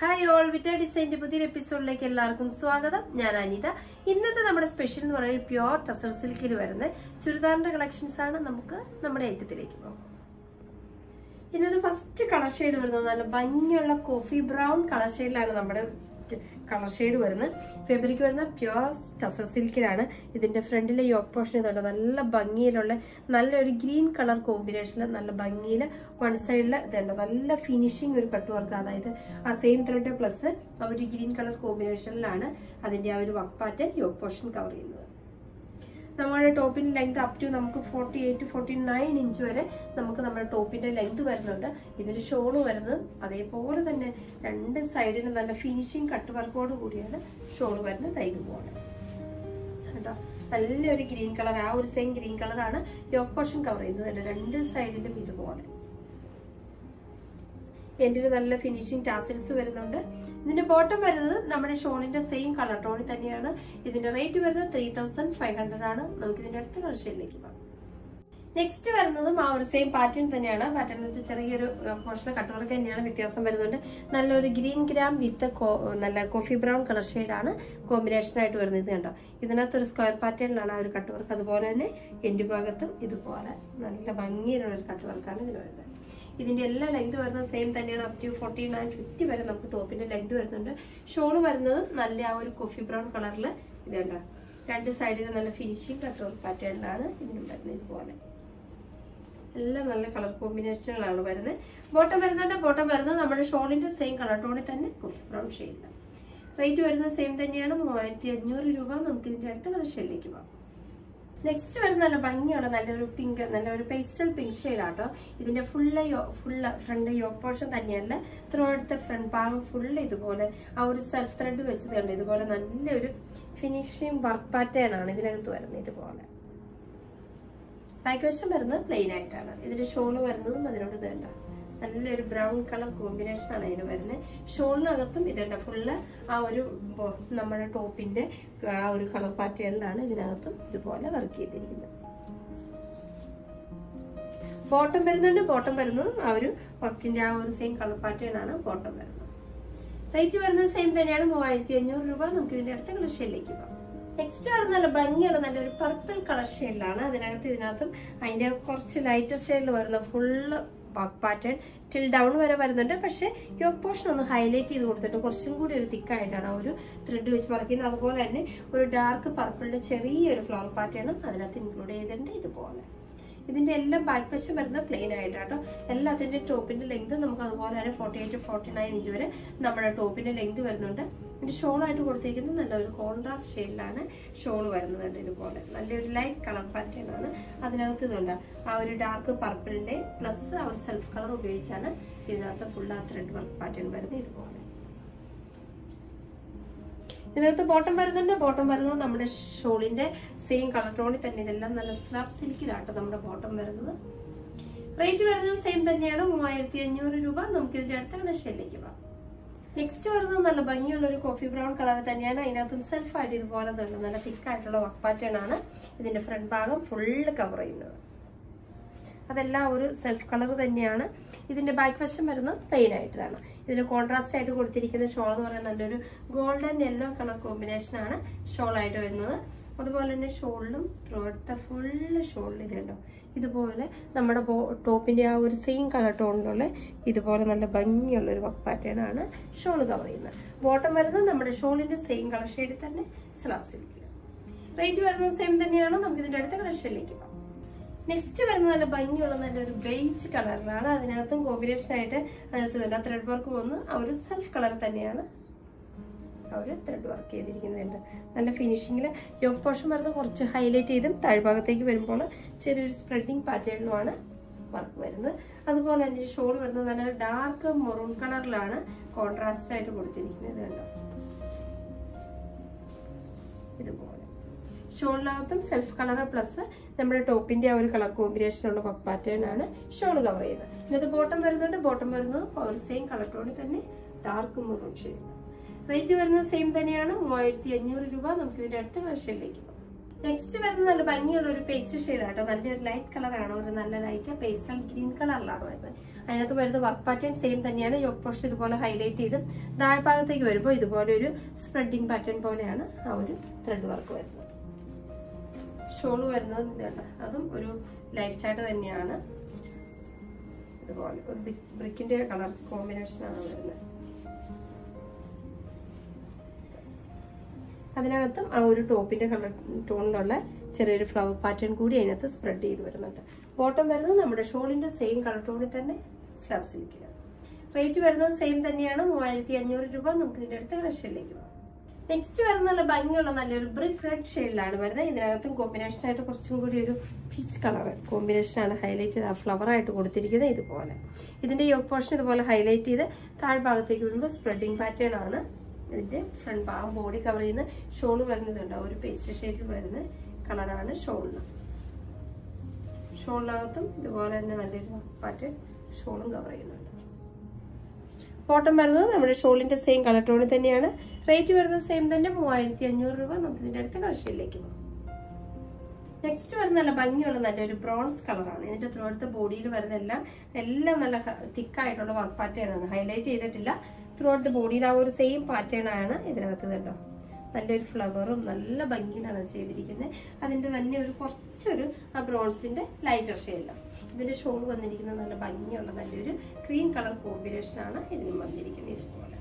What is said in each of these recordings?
hi all വിറ്റ ഡിസൈൻ്റെ പുതിയൊരു എപ്പിസോഡിലേക്ക് എല്ലാവർക്കും സ്വാഗതം ഞാൻ അനിത ഇന്നത്തെ നമ്മുടെ സ്പെഷ്യൽ എന്ന് പറയുന്നത് പ്യുവർ ടസർ സിൽക്കിൽ വരുന്ന ചുരിദാറിന്റെ കളക്ഷൻസ് ആണ് നമുക്ക് നമ്മുടെ ഐറ്റത്തിലേക്ക് പോകാം ഇന്നത്തെ ഫസ്റ്റ് കളർ ഷെയ്ഡ് വരുന്നത് നല്ല ഭംഗിയുള്ള കോഫി ബ്രൗൺ കളർ ഷെയ്ഡിലാണ് നമ്മുടെ കളർ ഷെയ്ഡ് വരുന്നത് ഫെബ്രിക് വരുന്ന പ്യുവർ ടസർ സിൽക്കിലാണ് ഇതിന്റെ ഫ്രണ്ടിലെ യോക്ക് പോർഷൻ ഇതുണ്ട് നല്ല ഭംഗിയിലുള്ള നല്ലൊരു ഗ്രീൻ കളർ കോമ്പിനേഷനിൽ നല്ല ഭംഗിയിൽ വൺ സൈഡിൽ ഇതുണ്ട് നല്ല ഫിനിഷിങ് ഒരു കട്ട് വർക്ക് അതായത് ആ സെയിം ത്രെഡ് പ്ലസ് ആ ഒരു ഗ്രീൻ കളർ കോമ്പിനേഷനിലാണ് അതിന്റെ ആ ഒരു work pattern yoke portion cover ചെയ്യുന്നത് നമ്മുടെ ടോപ്പിന്റെ ലെങ്ത് അപ് ടു നമുക്ക് forty eight forty nine inch വരെ നമുക്ക് നമ്മുടെ ടോപ്പിന്റെ ലെങ്ത് വരുന്നുണ്ട് ഇതിന്റെ ഷോള് വരുന്നത് അതേപോലെ തന്നെ രണ്ട് സൈഡിലും നല്ല ഫിനിഷിങ് കട്ട് വർക്കോട് കൂടിയാണ് ഷോള് വരുന്നത് ഇതുപോലെ കേട്ടോ നല്ലൊരു ഗ്രീൻ കളർ ആ ഒരു സെയിം ഗ്രീൻ കളറാണ് യോക്ക് പോർഷൻ കവർ ചെയ്യുന്നത് രണ്ട് സൈഡിലും ഇതുപോലെ എൻഡിൽ നല്ല ഫിനിഷിംഗ് ടാസിൽസ് വരുന്നുണ്ട് ഇതിന്റെ ബോട്ടം വരുന്നത് നമ്മുടെ ഷോളിന്റെ സെയിം കളർ ടോണിൽ തന്നെയാണ് ഇതിന്റെ റേറ്റ് വരുന്നത് ത്രീ തൗസൻഡ് ഫൈവ് ഹൺഡ്രഡ് ആണ് നമുക്ക് ഇതിന്റെ അടുത്ത കളക്ഷനിലേക്ക് പോകാം നെക്സ്റ്റ് വരുന്നതും ആ ഒരു സെയിം പാറ്റേൺ തന്നെയാണ് പാറ്റേൺ എന്ന് വെച്ചാൽ ചെറിയൊരു പോർഷൻ കട്ടുവർക്ക് തന്നെയാണ് വ്യത്യാസം വരുന്നുണ്ട് നല്ലൊരു ഗ്രീൻ ഗ്രാം വിത്ത് നല്ല കോഫി ബ്രൗൺ കളർ ഷെയ്ഡാണ് കോമ്പിനേഷൻ ആയിട്ട് വരുന്നത് ഇത് കണ്ടോ ഇതിനകത്ത് ഒരു സ്ക്വയർ പാറ്റേണിലാണ് ആ ഒരു കട്ടുവർക്ക് അതുപോലെ തന്നെ എൻഡ് ഭാഗത്തും ഇതുപോലെ നല്ല ഭംഗിയിലുള്ള ഒരു കട്ടുവർക്കാണ് ഇതിന് വരുന്നത് ഇതിന്റെ എല്ലാ ലെങ്ത് വരുന്നത് സെയിം തന്നെയാണ് up to forty nine fifty വരെ നമുക്ക് ടോപ്പിന്റെ ലെങ്ത് വരുന്നുണ്ട് ഷോള് വരുന്നത് നല്ല ആ ഒരു കോഫി ബ്രൗൺ കളറിൽ ഇതുണ്ട് രണ്ട് സൈഡിൽ നല്ല ഫിനിഷിംഗ് കട്ടോർ പാറ്റേണിലാണ് ഇതിനും വരുന്നത് ഇതുപോലെ എല്ലാം നല്ല കളർ കോമ്പിനേഷനുകളാണ് വരുന്നത് ബോട്ടം വരുന്നുണ്ട് ബോട്ടം വരുന്നത് നമ്മുടെ ഷോളിന്റെ സെയിം കളർ ടോണിൽ തന്നെ കോഫി ബ്രൗൺ ഷെയ്ഡിലാണ് റേറ്റ് വരുന്നത് സെയിം തന്നെയാണ് മൂവായിരത്തി അഞ്ഞൂറ് രൂപ നമുക്ക് ഇതിന്റെ അടുത്ത കളക്ഷനിലേക്ക് പോകാം നെക്സ്റ്റ് വരുന്ന നല്ല ഭംഗിയുള്ള നല്ലൊരു പിങ്ക് നല്ലൊരു പേസ്റ്റൽ പിങ്ക് ഷെയ്ഡാട്ടോ ഇതിന്റെ full full front yoke portion തന്നെയല്ല ത്രൂ അടുത്ത ഫ്രണ്ട് ഭാഗം ഫുള്ള് ഇതുപോലെ ആ ഒരു സെൽഫ് ത്രെഡ് വെച്ചത് കണ്ട് ഇതുപോലെ നല്ലൊരു ഫിനിഷിങ് വർക്ക് പാറ്റേൺ ആണ് ഇതിനകത്ത് വരുന്നത് ഇതുപോലെ ബാക്ക് വശം വരുന്നത് പ്ലെയിൻ ആയിട്ടാണ് ഇതിന്റെ ഷോള് വരുന്നതും അതിനോട് ഇതുണ്ട് നല്ലൊരു ബ്രൗൺ കളർ കോമ്പിനേഷൻ ആണ് ഇതിന് വരുന്നത് ഷോളിനകത്തും ഇതുണ്ട് ഫുള്ള് ആ ഒരു നമ്മുടെ ടോപ്പിന്റെ ആ ഒരു കളർ പാറ്റേണിലാണ് ഇതിനകത്തും ഇതുപോലെ വർക്ക് ചെയ്തിരിക്കുന്നത് ബോട്ടം വരുന്നുണ്ട് ബോട്ടം വരുന്നതും ആ ഒരു വർക്കിന്റെ ആ ഒരു സെയിം കളർ പാറ്റേൺ ആണ് ബോട്ടം വരുന്നത് റേറ്റ് വരുന്നത് സെയിം തന്നെയാണ് മൂവായിരത്തി അഞ്ഞൂറ് രൂപ നമുക്ക് ഇതിന്റെ അടുത്ത കളക്ഷനിലേക്ക് പോകാം നെക്സ്റ്റ് വരുന്ന നല്ല ഭംഗിയുള്ള നല്ലൊരു പർപ്പിൾ കളർ ഷെയ്ഡിലാണ് അതിനകത്ത് ഇതിനകത്തും അതിന്റെ കുറച്ച് ലൈറ്റർ ഷെയ്ഡിൽ വരുന്ന full work pattern till down വരെ വരുന്നുണ്ട് പക്ഷെ യോക്ക് പോർഷൻ ഒന്ന് ഹൈലൈറ്റ് ചെയ്ത് കൊടുത്തിട്ട് കുറച്ചും കൂടി ഒരു തിക്കായിട്ടാണ് ആ ഒരു ത്രെഡ് വെച്ച് വർക്ക് ചെയ്യുന്നത് അതുപോലെ തന്നെ ഒരു ഡാർക്ക് പർപ്പിളിന്റെ ചെറിയൊരു ഫ്ലവർ പാറ്റേണും അതിനകത്ത് ഇൻക്ലൂഡ് ചെയ്തിട്ടുണ്ട് ഇതുപോലെ ഇതിന്റെ എല്ലാം ബാക്ക് വശം വരുന്ന പ്ലെയിൻ ആയിട്ടാട്ടോ എല്ലാത്തിന്റെ ടോപ്പിന്റെ ലെങ്ത് നമുക്ക് അതുപോലെ തന്നെ forty eight forty nine inch വരെ നമ്മുടെ ടോപ്പിന്റെ ലെങ്ത് വരുന്നുണ്ട് ഇതിന്റെ ഷോളായിട്ട് കൊടുത്തിരിക്കുന്നത് നല്ലൊരു കോൺട്രാസ്റ്റ് ഷെയ്ഡിലാണ് ഷോൾ വരുന്നത് ഇതുപോലെ നല്ലൊരു ലൈറ്റ് കളർ പാറ്റേൺ ആണ് അതിനകത്ത് ഇതുണ്ട് ആ ഒരു ഡാർക്ക് പർപ്പിളിന്റെ പ്ലസ് ആ ഒരു സെൽഫ് കളർ ഉപയോഗിച്ചാണ് ഇതിനകത്ത് ഫുൾ ആ ത്രെഡ് വർക്ക് പാറ്റേൺ വരുന്നത് ഇതുപോലെ ഇതിനകത്ത് ബോട്ടം വരുന്നുണ്ട് ബോട്ടം വരുന്നത് നമ്മുടെ ഷോളിന്റെ സെയിം കളർ ടോണിൽ തന്നെ ഇതെല്ലാം നല്ല സ്ലാബ് സിൽക്കിലാട്ടോ നമ്മുടെ ബോട്ടം വരുന്നത് റേറ്റ് വരുന്നത് സെയിം തന്നെയാണ് മൂവായിരത്തി അഞ്ഞൂറ് രൂപ നമുക്ക് ഇതിന്റെ അടുത്ത കളക്ഷനിലേക്ക് പോകാം നെക്സ്റ്റ് വരുന്നത് നല്ല ഭംഗിയുള്ള ഒരു കോഫി ബ്രൗൺ കളർ തന്നെയാണ് അതിനകത്തും സെൽഫായിട്ട് ഇതുപോലെ തന്നെ നല്ല തിക്കായിട്ടുള്ള വർക്ക് പാറ്റേൺ ആണ് ഇതിന്റെ ഫ്രണ്ട് ഭാഗം ഫുള്ള് കവർ ചെയ്യുന്നത് അതെല്ലാം ഒരു സെൽഫ് കളർ തന്നെയാണ് ഇതിന്റെ ബാക്ക് വശം വരുന്നത് പ്ലെയിൻ ആയിട്ടാണ് ഇതിന് കോൺട്രാസ്റ്റ് ആയിട്ട് കൊടുത്തിരിക്കുന്ന ഷോൾ എന്ന് പറയുന്നത് നല്ലൊരു ഗോൾഡൻ യെല്ലോ കളർ കോമ്പിനേഷൻ ആണ് ഷോൾ ആയിട്ട് വരുന്നത് അതുപോലെ തന്നെ ഷോളിലും ത്രോട്ട ഫുള്ള് ഷോളിൽ ഇതുണ്ടോ ഇതുപോലെ നമ്മുടെ ടോപ്പിന്റെ ആ ഒരു സെയിം കളർ ടോണിലുള്ള ഇതുപോലെ നല്ല ഭംഗിയുള്ള ഒരു വർക്ക് പാറ്റേൺ ആണ് ഷോൾ കവർ ചെയ്യുന്നത് ബോട്ടം വരുന്നത് നമ്മുടെ ഷോളിന്റെ സെയിം കളർ ഷെയ്ഡിൽ തന്നെ സ്ലാബ് സിൽക്കിൽ റേറ്റ് വരുന്നത് സെയിം തന്നെയാണ് നമുക്ക് ഇതിന്റെ അടുത്ത കളക്ഷനിലേക്ക് പോകാം നെക്സ്റ്റ് വരുന്നത് നല്ല ഭംഗിയുള്ള നല്ലൊരു ബേജ് കളറിലാണ് അതിനകത്തും കോമ്പിനേഷൻ ആയിട്ട് അതിനകത്ത് ത്രെഡ് വർക്ക് വന്ന് ആ ഒരു സെൽഫ് കളർ തന്നെയാണ് അവർ ത്രെഡ് വർക്ക് ചെയ്തിരിക്കുന്നുണ്ട് നല്ല ഫിനിഷിങ്ങിൽ യോക്ക് പോർഷൻ വരുന്നത് കുറച്ച് ഹൈലൈറ്റ് ചെയ്തും താഴ്ഭാഗത്തേക്ക് വരുമ്പോൾ ചെറിയൊരു സ്പ്രെഡിങ് പാറ്റേണിലുമാണ് വർക്ക് വരുന്നത് അതുപോലെ തന്നെ ഷോൾ വരുന്നത് നല്ല ഡാർക്ക് മെറൂൺ കളറിലാണ് കോൺട്രാസ്റ്റ് ആയിട്ട് കൊടുത്തിരിക്കുന്നത് കണ്ടോ ഇതുപോലെ ഷോളിനകത്തും സെൽഫ് കളർ പ്ലസ് നമ്മുടെ ടോപ്പിന്റെ ആ ഒരു കളർ കോമ്പിനേഷനുള്ള വർക്ക് പാറ്റേൺ ആണ് ഷോൾ കവർ ചെയ്യുന്നത് ഇതിനകത്ത് ബോട്ടം വരുന്നുണ്ട് ബോട്ടം വരുന്നത് ഒരു സെയിം കളർ ടോണിൽ തന്നെ ഡാർക്ക് മെറൂൺ ഷെയ്ഡ് റേറ്റ് വരുന്നത് സെയിം തന്നെയാണ് മൂവായിരത്തി അഞ്ഞൂറ് രൂപ നമുക്ക് ഇതിന്റെ അടുത്ത കളക്ഷനിലേക്ക് പോകാം നെക്സ്റ്റ് വരുന്നത് നല്ല ഭംഗിയുള്ള ഒരു പേസ്റ്റ് ഷെയ്ഡ് ആട്ടോ നല്ലൊരു ലൈറ്റ് കളറാണ് ഒരു നല്ല ലൈറ്റ് പേസ്റ്റൽ ഗ്രീൻ കളറിലാണ് വരുന്നത് അതിനകത്ത് വരുന്ന വർക്ക് പാറ്റേൺ സെയിം തന്നെയാണ് യോക്ക് പോസ്റ്റ് ഇതുപോലെ ഹൈലൈറ്റ് ചെയ്ത് താഴ്ഭാഗത്തേക്ക് വരുമ്പോൾ ഇതുപോലെ ഒരു സ്പ്രെഡിങ് പാറ്റേൺ പോലെയാണ് ആ ഒരു ത്രെഡ് വർക്ക് വരുന്നത് ഷോള് വരുന്നത് ഇതുണ്ട് അതും ഒരു ലൈറ്റ് ചാർട്ട് തന്നെയാണ് ഇതുപോലെ ഒരു ബ്രിക്കിന്റെ കളർ കോമ്പിനേഷൻ ആണ് വരുന്നത് അതിനകത്തും ആ ഒരു ടോപ്പിന്റെ കളർ ടോണിലുള്ള ചെറിയൊരു ഫ്ലവർ പാറ്റേൺ കൂടി അതിനകത്ത് സ്പ്രെഡ് ചെയ്ത് വരുന്നുണ്ട് ബോട്ടം വരുന്നത് നമ്മുടെ ഷോളിന്റെ സെയിം കളർ ടോണിൽ തന്നെ സ്ലബ് സിൽക്കിലാണ് റേറ്റ് വരുന്നത് സെയിം തന്നെയാണ് മൂവായിരത്തി അഞ്ഞൂറ് രൂപ നമുക്ക് ഇതിന്റെ അടുത്ത കളക്ഷനിലേക്ക് പോകാം നെക്സ്റ്റ് വരുന്ന നല്ല ഭംഗിയുള്ള നല്ലൊരു ബ്രിക്ക് റെഡ് ഷെയ്ഡിലാണ് വരുന്നത് ഇതിനകത്തും കോമ്പിനേഷൻ ആയിട്ട് കുറച്ചും കൂടി ഒരു പീച്ച് കളർ കോമ്പിനേഷൻ ആണ് ഹൈലൈറ്റ് ചെയ്ത് ആ ഫ്ലവർ ആയിട്ട് കൊടുത്തിരിക്കുന്നത് ഇതുപോലെ ഇതിന്റെ യോഗ് പോർഷൻ ഇതുപോലെ ഹൈലൈറ്റ് ചെയ്ത് താഴ്ഭാഗത്തേക്ക് വരുമ്പോൾ സ്പ്രെഡിങ് പാറ്റേൺ ആണ് ഇതിന്റെ ഫ്രണ്ട് ഭാഗം ബോഡി കവർ ചെയ്യുന്ന ഷോള് വരുന്നതുണ്ട് ഒരു പേസ്റ്റ് ഷെയ്ഡിൽ വരുന്ന കളറാണ് ഷോളിന് ഷോളിനകത്തും ഇതുപോലെ തന്നെ നല്ലൊരു പാറ്റേൺ ഷോളും കവർ ചെയ്യുന്നുണ്ട് ബോട്ടം വരുന്നത് നമ്മുടെ ഷോളിന്റെ സെയിം കളർ ടോണിൽ തന്നെയാണ് റേറ്റ് വരുന്നത് സെയിം തന്നെ മൂവായിരത്തി അഞ്ഞൂറ് രൂപ നമുക്ക് ഇതിന്റെ അടുത്ത കളക്ഷനിലേക്ക് പോകാം നെക്സ്റ്റ് വരുന്ന നല്ല ഭംഗിയുള്ള നല്ലൊരു ബ്രോൺസ് കളറാണ് ഇതിന്റെ ത്രൂഅടുത്ത ബോഡിയിൽ വരുന്ന എല്ലാം എല്ലാം നല്ല തിക്കായിട്ടുള്ള വർക്ക് പാറ്റേൺ ആണ് ഹൈലൈറ്റ് ചെയ്തിട്ടില്ല ത്രൂഔട്ട് ബോഡിയിൽ ആ ഒരു സെയിം പാറ്റേൺ ആണ് ഇതിനകത്ത് കണ്ടോ നല്ലൊരു ഫ്ലവറും നല്ല ഭംഗിയിലാണ് ചെയ്തിരിക്കുന്നത് അതിന്റെ തന്നെ ഒരു കുറച്ചൊരു ആ ബ്രോൺസിന്റെ ലൈറ്റർ ഷെയ്ഡിലാണ് ഇതിന്റെ ഷോൾ വന്നിരിക്കുന്നത് നല്ല ഭംഗിയുള്ള നല്ലൊരു ക്രീം കളർ കോമ്പിനേഷൻ ആണ് ഇതിനും വന്നിരിക്കുന്നത് ഇതുപോലെ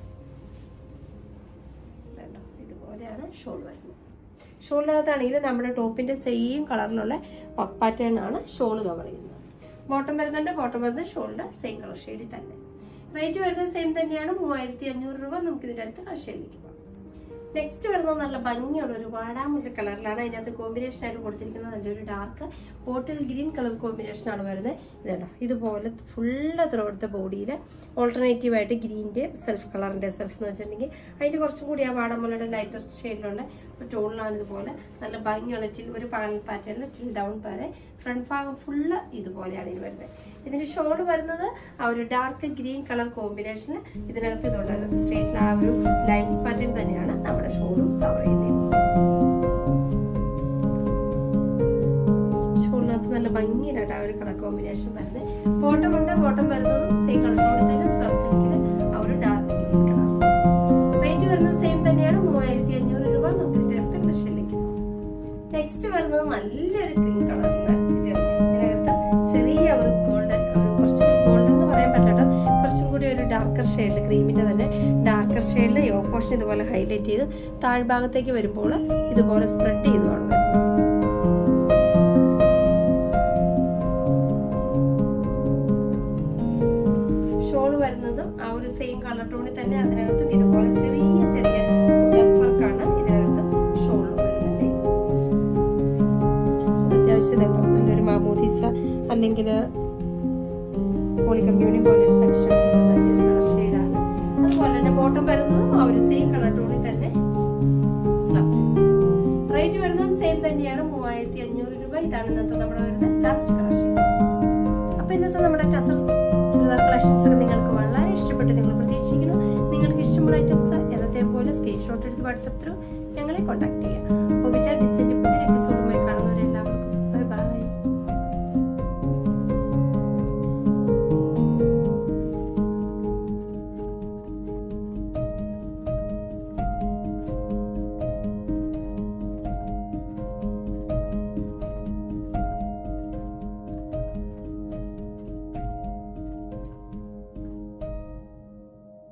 കണ്ടോ ഇതുപോലെയാണ് ഷോൾ വരുന്നത് ഷോളിനകത്താണെങ്കിൽ നമ്മുടെ ടോപ്പിന്റെ സെയിം കളറിലുള്ള വർക്ക് പാറ്റേൺ ആണ് ഷോൾ കവർ ചെയ്യുന്നത് ബോട്ടം വരുന്നുണ്ട് ബോട്ടം വരുന്നത് ഷോളിന്റെ സെയിം കളർ ഷെയ്ഡിൽ തന്നെ റേറ്റ് വരുന്നത് സെയിം തന്നെയാണ് മൂവായിരത്തി അഞ്ഞൂറ് രൂപ നമുക്ക് ഇതിന്റെ അടുത്ത് കളക്ഷനിലേക്ക് പോകാം നെക്സ്റ്റ് വരുന്നത് നല്ല ഭംഗിയുള്ള ഒരു വാടാമുല്ല കളറിലാണ് അതിനകത്ത് കോമ്പിനേഷൻ ആയിട്ട് കൊടുത്തിരിക്കുന്നത് നല്ലൊരു dark bottle green colour combination ആണ് വരുന്നത് ഇതുണ്ടോ ഇതുപോലെ ഫുള്ള് ത്രൂഔട്ട് ബോഡിയിൽ ഓൾട്ടർനേറ്റീവ് ആയിട്ട് ഗ്രീൻ്റെ സെൽഫ് കളറിൻ്റെ സെൽഫ് എന്ന് വെച്ചിട്ടുണ്ടെങ്കിൽ അതിൻ്റെ കുറച്ചും കൂടി ആ വാടാമുല്ലയുടെ ലൈറ്റർ ഷെയ്ഡിലുള്ള ഒരു ടോണിലാണ് ഇതുപോലെ നല്ല ഭംഗിയുള്ള ടിൽ ഒരു പാനൽ പാറ്റേണിൽ ടിൽ ഡൗൺ വരെ ഫ്രണ്ട് ഭാഗം ഫുള്ള് ഇതുപോലെയാണ് ഇത് വരുന്നത് ഇതിന്റെ ഷോള് വരുന്നത് ആ ഒരു ഡാർക്ക് ഗ്രീൻ കളർ കോമ്പിനേഷന് ഇതിനകത്ത് ഇതുണ്ട് സ്ട്രേറ്റിൽ ആ ഒരു ലൈൻസ് പാറ്റേൺ തന്നെയാണ് നമ്മുടെ ഷോളും കവർ ചെയ്യുന്നത് ഷോളിനകത്ത് നല്ല ഭംഗിയിലായിട്ട് ആ ഒരു കളർ കോമ്പിനേഷൻ വരുന്നത് ബോട്ടം ഉണ്ട് ബോട്ടം വരുന്നതും സെയിം കളറിനോട് തന്നെ സ്ലബ് സിൽക്കിന് ആ ഒരു ഡാർക്ക് ഗ്രീൻ കളർ റേറ്റ് വരുന്നത് സെയിം തന്നെയാണ് മൂവായിരത്തി അഞ്ഞൂറ് രൂപ നമുക്ക് ഇതിന്റെ അടുത്ത കളക്ഷനിലേക്ക് നെക്സ്റ്റ് വരുന്നത് നല്ലൊരു ക്രീം കളറില് ഇതിനകത്ത് ചെറിയ ഒരു ഗോൾഡൻ ഒരു കുറച്ച് ഗോൾഡൻ എന്ന് പറയാൻ പറ്റട്ടോ കുറച്ചും കൂടി ഒരു ഡാർക്കർ ഷെയ്ഡ് ക്രീമിന്റെ തന്നെ ഡാർക്കർ ഷെയ്ഡിൽ യോ പോർഷൻ ഇതുപോലെ ഹൈലൈറ്റ് ചെയ്ത് താഴ്ഭാഗത്തേക്ക് വരുമ്പോൾ ഇതുപോലെ സ്പ്രെഡ് ചെയ്തുമാണ് വരുന്നത് ഷോൾ വരുന്നതും ആ ഒരു സെയിം കളർ ടോണിൽ തന്നെ അതിനകത്തും ഇതുപോലെ ചെറിയ ചെറിയ ഡ്രസ് വർക്കാണ് ഇതിനകത്തും ഷോൾ വരുന്നത് അത്യാവശ്യം ഇതുണ്ടോ നല്ലൊരു മാമോദീസ അല്ലെങ്കിൽ പോളി കമ്മ്യൂണി പോലെ ഒരു ഫംഗ്ഷൻ നല്ലൊരു കളർ ഷെയ്ഡാണ് അതുപോലെ തന്നെ ബോട്ടം വരുന്നതും ആ ഒരു സെയിം കളർ ടോണിൽ തന്നെ റേറ്റ് വരുന്നതും സെയിം തന്നെയാണ് മൂവായിരത്തി അഞ്ഞൂറ് രൂപ ഇതാണ് ഇന്നത്തെ നമ്മുടെ വരുന്ന ലാസ്റ്റ് കളക്ഷൻ അപ്പൊ ഇന്നത്തെ നമ്മുടെ ടസർ ചുരിദാർ കളക്ഷൻസ് ഒക്കെ നിങ്ങൾക്ക് വളരെ ഇഷ്ടപ്പെട്ട് നിങ്ങൾ പ്രതീക്ഷിക്കുന്നു നിങ്ങൾക്ക് ഇഷ്ടമുള്ള ഐറ്റംസ് എന്നത്തെ പോലെ സ്ക്രീൻഷോട്ട് എടുത്ത് വാട്സപ്പ് ത്രൂ ഞങ്ങളെ കോൺടാക്ട് ചെയ്യുക